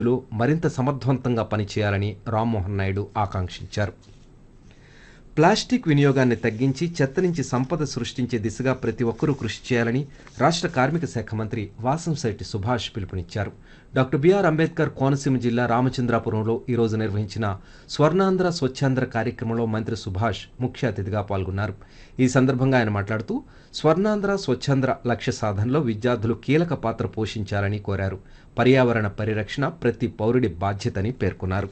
లు మరింత సమర్థవంతంగా పనిచేయాలని రామ్మోహన్ నాయుడు ఆకాంక్షించారు ప్లాస్టిక్ వినియోగాన్ని తగ్గించి చెత్త నుంచి సంపద సృష్టించే దిశగా ప్రతి ఒక్కరూ కృషి చేయాలని రాష్ట్ర కార్మిక శాఖ మంత్రి వాసంశెట్టి సుభాష్ పిలుపునిచ్చారు డాక్టర్ బిఆర్ అంబేద్కర్ కోనసీమ జిల్లా రామచంద్రాపురంలో ఈరోజు నిర్వహించిన స్వర్ణాంధ్ర స్వచ్ఛాంధ్ర కార్యక్రమంలో మంత్రి సుభాష్ ముఖ్య అతిథిగా పాల్గొన్నారు ఈ సందర్భంగా ఆయన మాట్లాడుతూ స్వర్ణాంధ్ర స్వచ్ఛాంధ్ర లక్ష్య సాధనలో విద్యార్థులు కీలక పాత్ర పోషించాలని కోరారు పర్యావరణ పరిరక్షణ ప్రతి పౌరుడి బాధ్యతని పేర్కొన్నారు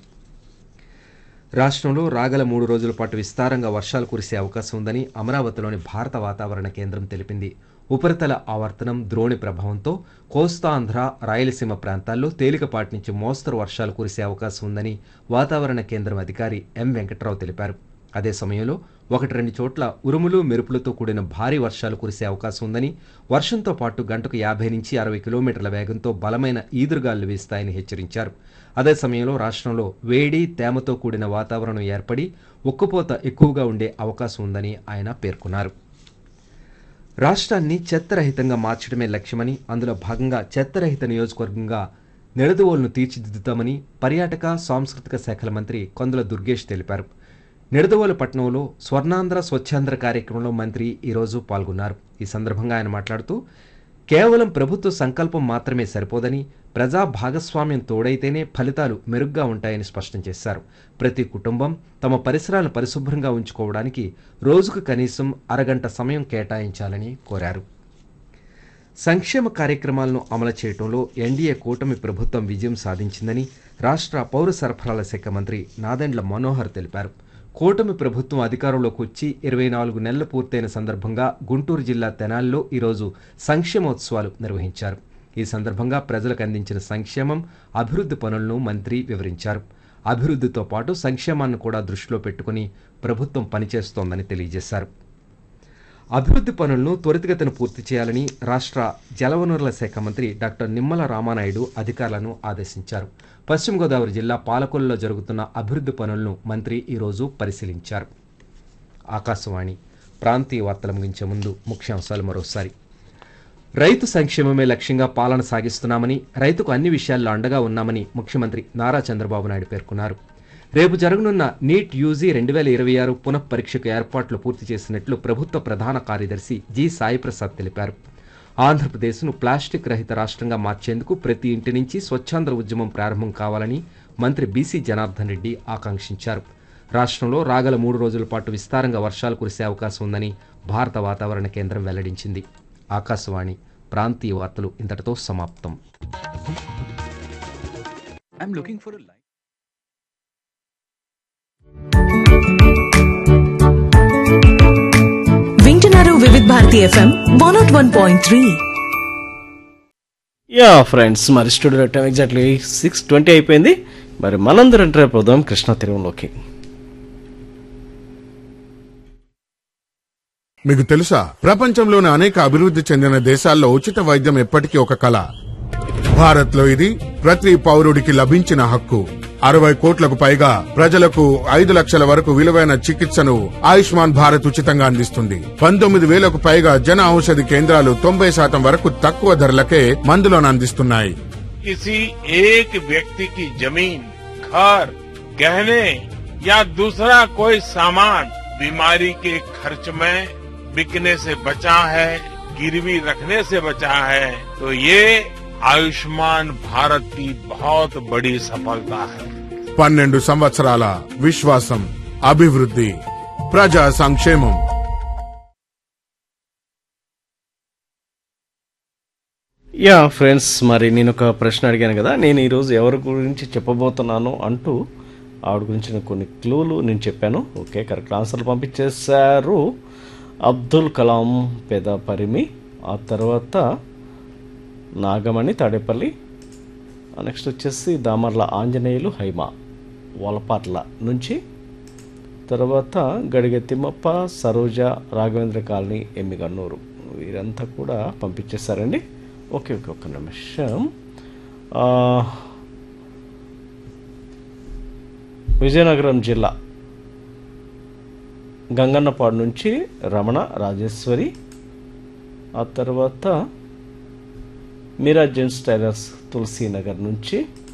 రాష్ట్రంలో రాగల మూడు రోజుల పాటు విస్తారంగా వర్షాలు కురిసే అవకాశం ఉందని అమరావతిలోని భారత వాతావరణ కేంద్రం తెలిపింది ఉపరితల ఆవర్తనం ద్రోణి ప్రభావంతో కోస్తాంధ్ర రాయలసీమ ప్రాంతాల్లో తేలికపాటి నుంచి మోస్తరు వర్షాలు కురిసే అవకాశం ఉందని వాతావరణ కేంద్రం అధికారి ఎం వెంకట్రావు తెలిపారు అదే సమయంలో ఒకటి రెండు చోట్ల ఉరుములు మెరుపులతో కూడిన భారీ వర్షాలు కురిసే అవకాశం ఉందని వర్షంతో పాటు గంటకు యాభై నుంచి అరవై కిలోమీటర్ల వేగంతో బలమైన ఈదురుగాలు వీస్తాయని హెచ్చరించారు అదే సమయంలో రాష్ట్రంలో వేడి తేమతో కూడిన వాతావరణం ఏర్పడి ఉక్కుపోత ఎక్కువగా ఉండే అవకాశం ఉందని ఆయన పేర్కొన్నారు రాష్ట్రాన్ని చెత్తరహితంగా మార్చడమే లక్ష్యమని అందులో భాగంగా చెత్తరహిత నియోజకవర్గంగా నిడదవోలును తీర్చిదిద్దుతామని పర్యాటక సాంస్కృతిక శాఖల మంత్రి కొందల దుర్గేష్ తెలిపారు నిడదవోలు పట్టణంలో స్వర్ణాంధ్ర స్వచ్ఛాంధ్ర కార్యక్రమంలో మంత్రి ఈరోజు పాల్గొన్నారు ఈ సందర్భంగా ఆయన మాట్లాడుతూ కేవలం ప్రభుత్వ సంకల్పం మాత్రమే సరిపోదని ప్రజా భాగస్వామ్యం తోడైతేనే ఫలితాలు మెరుగ్గా ఉంటాయని స్పష్టం చేశారు ప్రతి కుటుంబం తమ పరిసరాలను పరిశుభ్రంగా ఉంచుకోవడానికి రోజుకు కనీసం అరగంట సమయం కేటాయించాలని కోరారు సంక్షేమ కార్యక్రమాలను అమలు చేయడంలో ఎన్డీఏ కూటమి ప్రభుత్వం విజయం సాధించిందని రాష్ట్ర పౌర సరఫరాల శాఖ మంత్రి నాదెండ్ల మనోహర్ తెలిపారు కూటమి ప్రభుత్వం అధికారంలోకి వచ్చి ఇరవై నాలుగు నెలలు పూర్తయిన సందర్భంగా గుంటూరు జిల్లా తెనాలిలో ఈరోజు సంక్షేమోత్సవాలు నిర్వహించారు ఈ సందర్భంగా ప్రజలకు అందించిన సంక్షేమం అభివృద్ధి పనులను మంత్రి వివరించారు అభివృద్ధితో పాటు సంక్షేమాన్ని కూడా దృష్టిలో పెట్టుకుని ప్రభుత్వం పనిచేస్తోందని తెలియజేశారు అభివృద్ధి పనులను త్వరితగతిన పూర్తి చేయాలని రాష్ట్ర జలవనరుల శాఖ మంత్రి డాక్టర్ నిమ్మల రామానాయుడు అధికారులను ఆదేశించారు పశ్చిమ గోదావరి జిల్లా పాలకొల్లులో జరుగుతున్న అభివృద్ధి పనులను మంత్రి ఈరోజు పరిశీలించారు ఆకాశవాణి ప్రాంతీయ వార్తలు ముగించే ముందు ముఖ్యాంశాలు మరోసారి రైతు సంక్షేమమే లక్ష్యంగా పాలన సాగిస్తున్నామని రైతుకు అన్ని విషయాల్లో అండగా ఉన్నామని ముఖ్యమంత్రి నారా చంద్రబాబు నాయుడు పేర్కొన్నారు రేపు జరగనున్న నీట్ యూజీ రెండు వేల ఇరవై ఆరు పునఃపరీక్షకు ఏర్పాట్లు పూర్తి చేసినట్లు ప్రభుత్వ ప్రధాన కార్యదర్శి జి సాయిప్రసాద్ తెలిపారు ఆంధ్రప్రదేశ్ను ప్లాస్టిక్ రహిత రాష్ట్రంగా మార్చేందుకు ప్రతి ఇంటి నుంచి స్వచ్ఛాంధ్ర ఉద్యమం ప్రారంభం కావాలని మంత్రి బీసీ జనార్దన్ రెడ్డి ఆకాంక్షించారు రాష్ట్రంలో రాగల మూడు రోజుల పాటు విస్తారంగా వర్షాలు కురిసే అవకాశం ఉందని భారత వాతావరణ కేంద్రం వెల్లడించింది ఆకాశవాణి ప్రాంతీయ వార్తలు ఇంతటితో సమాప్తం I'm looking for a light. వింటున్నారు Vividh Bharati FM one not one point three yeah friends మరి studio time exactly six twenty అయిపోయింది మరి మనందరం ట్రైప్ అవుదాం కృష్ణా తీరంలోకి మీకు తెలుసా ప్రపంచంలోని అనేక అభివృద్ధి చెందిన దేశాల్లో ఉచిత వైద్యం ఎప్పటికీ ఒక కళ భారత్ లో ఇది ప్రతి పౌరుడికి లభించిన హక్కు అరవై కోట్లకు పైగా ప్రజలకు ఐదు లక్షల వరకు విలువైన చికిత్సను ఆయుష్మాన్ భారత్ ఉచితంగా అందిస్తుంది పంతొమ్మిది వేలకు పైగా జన ఔషధి కేంద్రాలు తొంభై శాతం వరకు తక్కువ ధరలకే మందులను అందిస్తున్నాయి किसी एक व्यक्ति की जमीन घर गहने या दूसरा कोई सामान बीमारी के खर्च में बिकने से बचा है गिरवी रखने से बचा है तो ये आयुष्मान भारत की बहुत बड़ी सफलता है పన్నెండు సంవత్సరాల విశ్వాసం అభివృద్ధి ప్రజా సంక్షేమం యా ఫ్రెండ్స్ మరి నేను ఒక ప్రశ్న అడిగాను కదా నేను ఈరోజు ఎవరి గురించి చెప్పబోతున్నాను అంటూ ఆవిడ గురించి నేను కొన్ని క్లూలు నేను చెప్పాను ఓకే కరెక్ట్ ఆన్సర్లు పంపించేశారు అబ్దుల్ కలాం పెద పరిమి ఆ తర్వాత నాగమణి తాడేపల్లి నెక్స్ట్ వచ్చేసి దామర్ల ఆంజనేయులు హైమ వలపాట్ల నుంచి తర్వాత గడిగె తిమ్మప్ప సరోజ రాఘవేంద్ర కాలనీ ఎమ్మిగన్నూరు వీరంతా కూడా పంపించేశారండి ఓకే ఓకే ఒక్క నిమిషం ఆ, విజయనగరం జిల్లా గంగన్నపాడు నుంచి రమణ రాజేశ్వరి ఆ తర్వాత మీరా జెంట్స్ టైలర్స్ తులసీనగర్ నుంచి